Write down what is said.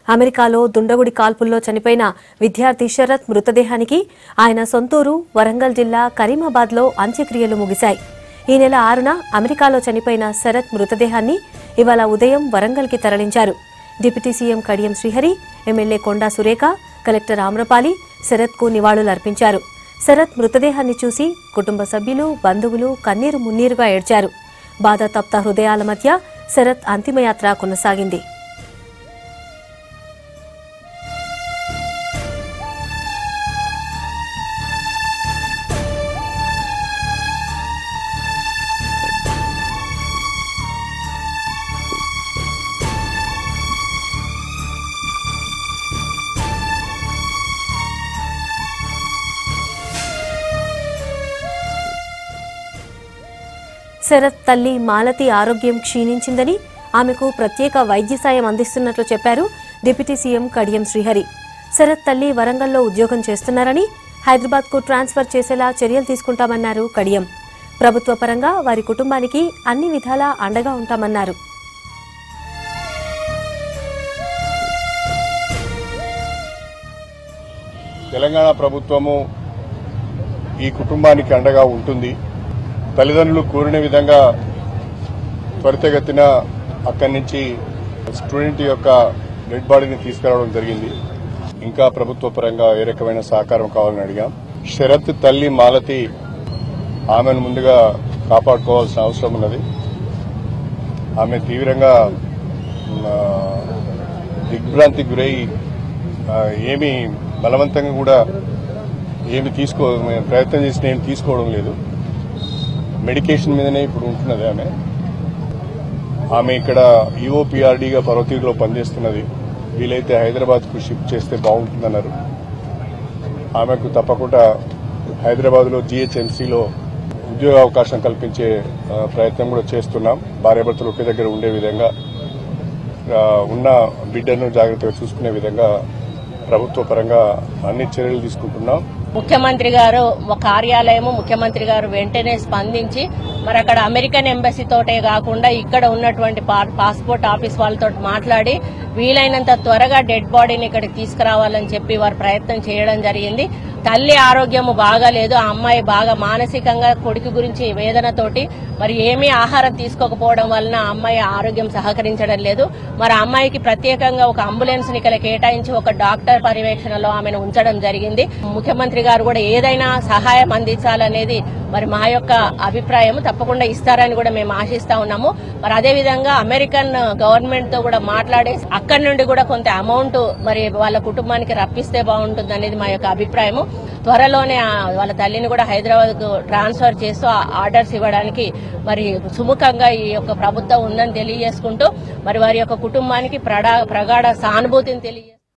అమెరికాలో దుండగుడి కాల్పుల్లో చనిపోయిన విద్యార్థి శరత్ మృతదేహానికి ఆయన సొంతూరు వరంగల్ జిల్లా కరీమాబాద్లో అంత్యక్రియలు ముగిశాయి ఈ నెల ఆరున అమెరికాలో చనిపోయిన శరత్ మృతదేహాన్ని ఇవాళ ఉదయం వరంగల్కి తరలించారు deputy CM Kadiyam Srihari MLA Konda Surekha collector Amrapali శరత్కు నివాళులర్పించారు శరత్ మృతదేహాన్ని చూసి కుటుంబ సభ్యులు బంధువులు కన్నీరు మున్నీరుగా ఏడ్చారు బాధాతప్త హృదయాల మధ్య శరత్ అంతిమయాత్ర కొనసాగింది శరత్ తల్లి మాలతి ఆరోగ్యం క్షీణించిందని ఆమెకు ప్రత్యేక వైద్య సాయం అందిస్తున్నట్లు చెప్పారు డిప్యూటీ సీఎం కడియం శ్రీహరి శరత్ తల్లి వరంగల్లో ఉద్యోగం చేస్తున్నారని హైదరాబాద్కు ట్రాన్స్ఫర్ చేసేలా చర్యలు తీసుకుంటామన్నారు కడియం ప్రభుత్వ పరంగా వారి కుటుంబానికి అన్ని విధాలా అండగా ఉంటామన్నారు తెలంగాణ ప్రభుత్వము ఈ కుటుంబానికి అండగా ఉంటుంది తల్లిదండ్రులు కోరిన విధంగా త్వరితగతిన అక్కడి నుంచి స్టూడెంట్ యొక్క డెడ్ బాడీని తీసుకురావడం జరిగింది ఇంకా ప్రభుత్వ పరంగా ఏ రకమైన సహకారం కావాలని అడిగాం శరత్ తల్లి మాలతి ఆమెను ముందుగా కాపాడుకోవాల్సిన అవసరం ఉన్నది ఆమె తీవ్రంగా ఆ, దిగ్భ్రాంతికి గురై ఆ, ఏమీ బలవంతంగా కూడా ఏమి తీసుకో ప్రయత్నం చేసిన ఏమి తీసుకోవడం లేదు మెడికేషన్ మీదనే ఇప్పుడు ఉంటున్నది ఆమె ఆమె ఇక్కడ ఈఓపీఆర్డీగా పర్వతీరులో పనిచేస్తున్నది వీలైతే హైదరాబాద్కు షిఫ్ట్ చేస్తే బాగుంటుందన్నారు ఆమెకు తప్పకుండా హైదరాబాద్లో జీహెచ్ఎంసీలో ఉద్యోగ అవకాశం కల్పించే ఆ, ప్రయత్నం కూడా చేస్తున్నాం భార్యాభర్తలు ఒకే దగ్గర ఉండే విధంగా ఆ, ఉన్న బిడ్డను జాగ్రత్తగా చూసుకునే విధంగా ప్రభుత్వ పరంగా అన్ని చర్యలు తీసుకుంటున్నాం ముఖ్యమంత్రి గారు ఒక కార్యాలయము ముఖ్యమంత్రి గారు వెంటనే స్పందించి మరి అక్కడ అమెరికన్ ఎంబసీ తోటే కాకుండా ఇక్కడ ఉన్నటువంటి పా- పాస్పోర్ట్ ఆఫీస్ వాళ్ళతో మాట్లాడి వీలైనంత త్వరగా డెడ్ బాడీని ఇక్కడికి తీసుకురావాలని చెప్పి వారు ప్రయత్నం చేయడం జరిగింది తల్లి ఆరోగ్యము బాగాలేదు ఆ అమ్మాయి బాగా మానసికంగా కొడుకు గురించి వేదనతోటి మరి ఏమీ ఆహారం తీసుకోకపోవడం వలన ఆ అమ్మాయి ఆరోగ్యం సహకరించడం లేదు మరి ఆ అమ్మాయికి ప్రత్యేకంగా ఒక అంబులెన్స్ ని ఇక్కడ కేటాయించి ఒక డాక్టర్ పర్యవేక్షణలో ఆమెను ఉంచడం జరిగింది ముఖ్యమంత్రి గారు కూడా ఏదైనా సహాయం అందించాలనేది మరి మా యొక్క అభిప్రాయం తప్పకుండా ఇస్తారని కూడా మేము ఆశిస్తా ఉన్నాము మరి అదే విధంగా అమెరికన్ గవర్నమెంట్ తో కూడా మాట్లాడి అక్కడి నుండి కూడా కొంత అమౌంట్ మరి వాళ్ళ కుటుంబానికి రప్పిస్తే బాగుంటుంది అనేది మా యొక్క అభిప్రాయము త్వరలోనే ఆ వాళ్ళ తల్లిని కూడా హైదరాబాద్ కు ట్రాన్స్ఫర్ చేస్తూ ఆ ఆర్డర్స్ ఇవ్వడానికి మరి సుముఖంగా ఈ యొక్క ప్రభుత్వం ఉందని తెలియజేసుకుంటూ మరి వారి యొక్క కుటుంబానికి ప్రడా- ప్రగాఢ సానుభూతిని తెలియజేస్తూ